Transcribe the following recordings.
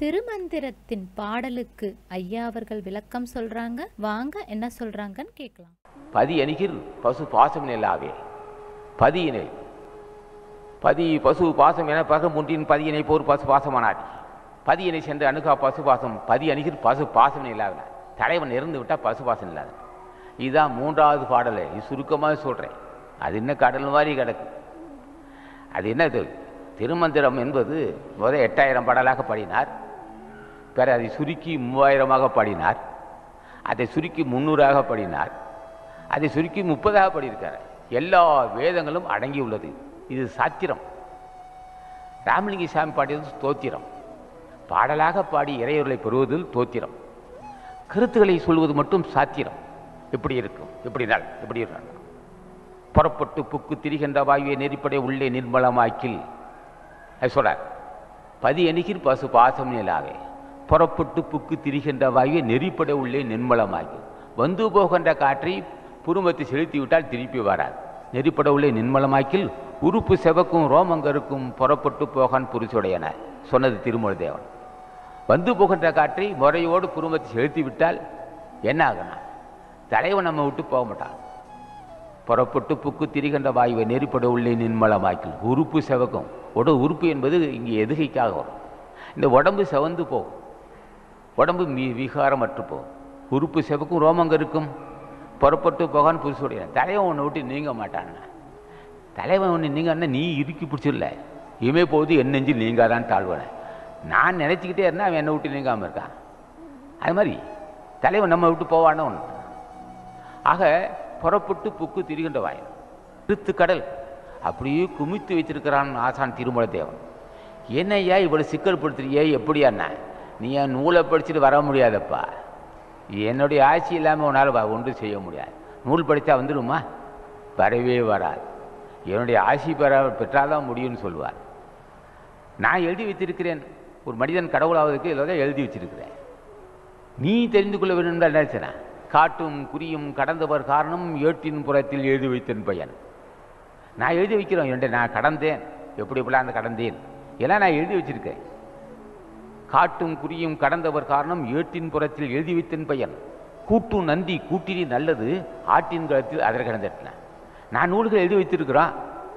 திருமந்திரத்தின் பாடலுக்கு ஐயா அவர்கள் விளக்கம் சொல்றாங்க வாங்க என்ன சொல்றாங்கன்னு கேட்கலாம் பதி அணிகிர் பசு பாசம் நிலாவே பதியினை பதி பசு பாசம் என பக முன்றின் பதியினை போர் பசு பாசமானாடி பதியினை சென்று அணுகா பசு பாசம் பதி அணிகிர் பசு பாசம் இல்லாத தலைவன் இறந்து விட்டால் பசு பாசம் இல்லாத இதுதான் மூன்றாவது பாடலை இது சுருக்கமாக சொல்கிறேன் அது என்ன கடல் மாதிரி கிடக்கு அது என்ன இது திருமந்திரம் என்பது முதல் எட்டாயிரம் பாடலாக பாடினார் பிற அதை சுருக்கி மூவாயிரமாக பாடினார் அதை சுருக்கி முந்நூறாக பாடினார் அதை சுருக்கி முப்பதாக பாடியிருக்கார் எல்லா வேதங்களும் அடங்கியுள்ளது இது சாத்திரம் ராமலிங்க சாமி பாடியது தோத்திரம் பாடலாக பாடி இறையொருளை பெறுவதில் தோத்திரம் கருத்துக்களை சொல்வது மட்டும் சாத்திரம் எப்படி இருக்கும் எப்படி நாள் எப்படி இருந்தால் புறப்பட்டு புக்கு திரிகின்ற வாயுவை நெறிப்படை உள்ளே நிர்மலமாக்கில் அது சொல்றார் பதி அணிகிர் பசு பாசம் நிலாவே புறப்பட்டு புக்கு திரிகின்ற வாயுவை நெறிப்பட உள்ளே நிர்மலமாக்கி வந்து போகின்ற காற்றை புருமத்தை செலுத்தி விட்டால் திருப்பி வராது நெறிப்பட உள்ளே நிர்மலமாக்கில் உறுப்பு செவக்கும் ரோமங்கருக்கும் புறப்பட்டு போகான் புரிசுடையன சொன்னது திருமூல தேவன் வந்து போகின்ற காற்றை முறையோடு புருமத்தை செலுத்தி விட்டால் என்ன ஆகுனா தலைவன் நம்ம விட்டு போக மாட்டான் புறப்பட்டு புக்கு திரிகின்ற வாயுவை நெறிப்பட உள்ளே நின்மலமாக்கில் உறுப்பு செவக்கும் உடல் உறுப்பு என்பது இங்கே எதுகைக்காக வரும் இந்த உடம்பு செவந்து போகும் உடம்பு மீ விகாரமற்று போகும் உறுப்பு செவக்கும் ரோமங்கருக்கும் புறப்பட்டு போகான்னு புதுசுடைய தலைவன் ஒன்று விட்டு நீங்க மாட்டான்னு தலைவன் ஒன்று நீங்கன்னா நீ இறுக்கி பிடிச்சிடல இமே போது என் நெஞ்சு நீங்காதான் தாழ்வன நான் நினச்சிக்கிட்டே இருந்தால் அவன் என்னை விட்டு நீங்காமல் இருக்கான் அது மாதிரி தலைவன் நம்ம விட்டு போவான்னு ஒன்று ஆக புறப்பட்டு புக்கு திரிகின்ற வாயன் திருத்து கடல் அப்படியே குமித்து வச்சிருக்கிறான் ஆசான் திருமல தேவன் என்னய்யா இவ்வளோ சிக்கல் படுத்துறியே எப்படியாண்ணா நீ என் நூலை படிச்சுட்டு வர முடியாதப்பா என்னுடைய ஆட்சி இல்லாமல் உன்னால் ஒன்றும் செய்ய முடியாது நூல் படித்தா வந்துடுமா வரவே வராது என்னுடைய ஆட்சி பெற பெற்றாதான் முடியும்னு சொல்லுவார் நான் எழுதி வச்சிருக்கிறேன் ஒரு மனிதன் கடவுளாவதுக்கு இதில் தான் எழுதி வச்சிருக்கிறேன் நீ தெரிந்து கொள்ள வேண்டும் என்று நினைச்சனா காட்டும் குறியும் கடந்தவர் காரணம் ஏட்டின் புறத்தில் எழுதி வைத்தன் பையன் நான் எழுதி வைக்கிறோம் என்கிட்ட நான் கடந்தேன் எப்படி எப்படிலாம் அந்த கடந்தேன் எல்லாம் நான் எழுதி வச்சிருக்கேன் காட்டும் குறியும் கடந்தவர் காரணம் ஏட்டின் புறத்தில் எழுதி வைத்தன் பையன் கூட்டும் நந்தி கூட்டினி நல்லது ஆட்டின் கழுத்தில் அதர் கிடந்திட்டன நான் நூல்கள் எழுதி வைத்திருக்கிறோம்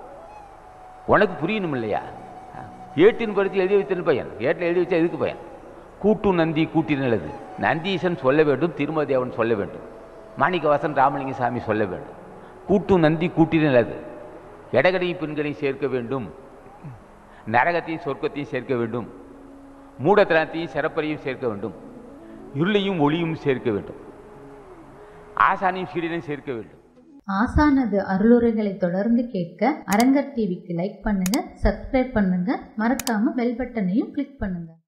உனக்கு புரியணும் இல்லையா ஏட்டின் புறத்தில் எழுதி வைத்தன் பையன் ஏட்டில் எழுதி வச்சா எதுக்கு பையன் கூட்டும் நந்தி கூட்டி நல்லது நந்தீசன் சொல்ல வேண்டும் திருமதேவன் சொல்ல வேண்டும் மாணிக்கவாசன் ராமலிங்க சாமி சொல்ல வேண்டும் கூட்டும் நந்தி கூட்டி நல்லது எடகடையும் பெண்களையும் சேர்க்க வேண்டும் நரகத்தையும் சொர்க்கத்தையும் சேர்க்க வேண்டும் மூடத்தனத்தையும் சிறப்பறையும் சேர்க்க வேண்டும் இருளையும் ஒளியும் சேர்க்க வேண்டும் ஆசானையும் சீடனையும் சேர்க்க வேண்டும் ஆசானது அருளுரைகளை தொடர்ந்து கேட்க அரங்கர் டிவிக்கு லைக் பண்ணுங்க சப்ஸ்கிரைப் பண்ணுங்க மறக்காம பெல் பட்டனையும் கிளிக் பண்ணுங்க